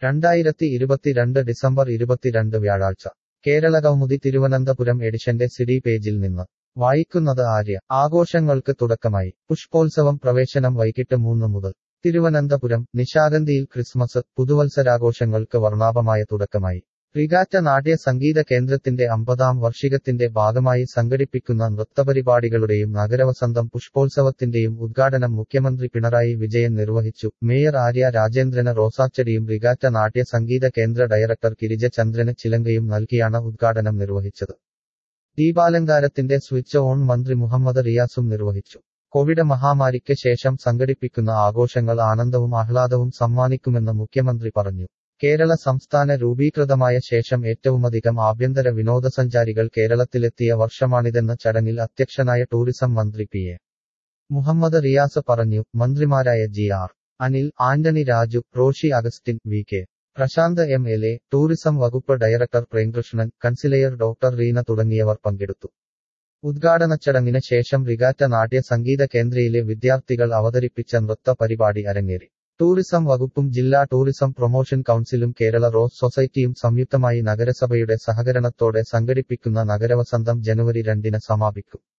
രണ്ടായിരത്തി ഇരുപത്തിരണ്ട് ഡിസംബർ ഇരുപത്തിരണ്ട് വ്യാഴാഴ്ച കേരള കൗമുദി തിരുവനന്തപുരം എഡിഷന്റെ സിഡി പേജിൽ നിന്ന് വായിക്കുന്നത് ആര്യ ആഘോഷങ്ങൾക്ക് തുടക്കമായി പുഷ്പോത്സവം പ്രവേശനം വൈകിട്ട് മൂന്ന് മുതൽ തിരുവനന്തപുരം നിശാഗന്ധിയിൽ ക്രിസ്മസ് പുതുവത്സരാഘോഷങ്ങൾക്ക് വർണ്ണാഭമായ തുടക്കമായി റിഗാറ്റ നാട്യ സംഗീത കേന്ദ്രത്തിന്റെ അമ്പതാം വാർഷികത്തിന്റെ ഭാഗമായി സംഘടിപ്പിക്കുന്ന നൃത്തപരിപാടികളുടെയും നഗരവസന്തം പുഷ്പോത്സവത്തിന്റെയും ഉദ്ഘാടനം മുഖ്യമന്ത്രി പിണറായി വിജയൻ നിർവഹിച്ചു മേയർ ആര്യ രാജേന്ദ്രന് റോസാച്ചെടിയും റിഗാറ്റ നാട്യ സംഗീത കേന്ദ്ര ഡയറക്ടർ ഗിരിജ ചന്ദ്രന് ചിലങ്കയും നൽകിയാണ് ഉദ്ഘാടനം നിർവഹിച്ചത് ദീപാലങ്കാരത്തിന്റെ സ്വിച്ച് ഓൺ മന്ത്രി മുഹമ്മദ് റിയാസും നിർവഹിച്ചു കോവിഡ് മഹാമാരിക്ക് ശേഷം സംഘടിപ്പിക്കുന്ന ആഘോഷങ്ങൾ ആനന്ദവും ആഹ്ലാദവും സമ്മാനിക്കുമെന്ന് മുഖ്യമന്ത്രി പറഞ്ഞു കേരള സംസ്ഥാന രൂപീകൃതമായ ശേഷം ഏറ്റവുമധികം ആഭ്യന്തര വിനോദസഞ്ചാരികൾ കേരളത്തിലെത്തിയ വർഷമാണിതെന്ന് ചടങ്ങിൽ അധ്യക്ഷനായ ടൂറിസം മന്ത്രി പി എ മുഹമ്മദ് റിയാസ് പറഞ്ഞു മന്ത്രിമാരായ G R Anil Antony Raju Roshi Augustine V K Prashanth M L A tourism വകുപ്പ് director Premkrishnan councillor doctor Reena തുടങ്ങിയവർ പങ്കെടുത്തു ഉദ്ഘാടന ചടങ്ങിന് ശേഷം റിഗാറ്റ നാട്യ സംഗീത കേന്ദ്രയിലെ വിദ്യാർത്ഥികൾ അവതരിപ്പിച്ച നൃത്ത പരിപാടി അരങ്ങേറി ടൂറിസം വകുപ്പും ജില്ലാ ടൂറിസം പ്രൊമോഷൻ കൗൺസിലും കേരള റോസ് സൊസൈറ്റിയും സംയുക്തമായി നഗരസഭയുടെ സഹകരണത്തോടെ സംഘടിപ്പിക്കുന്ന നഗരവസന്തം ജനുവരി രണ്ടിന് സമാപിക്കും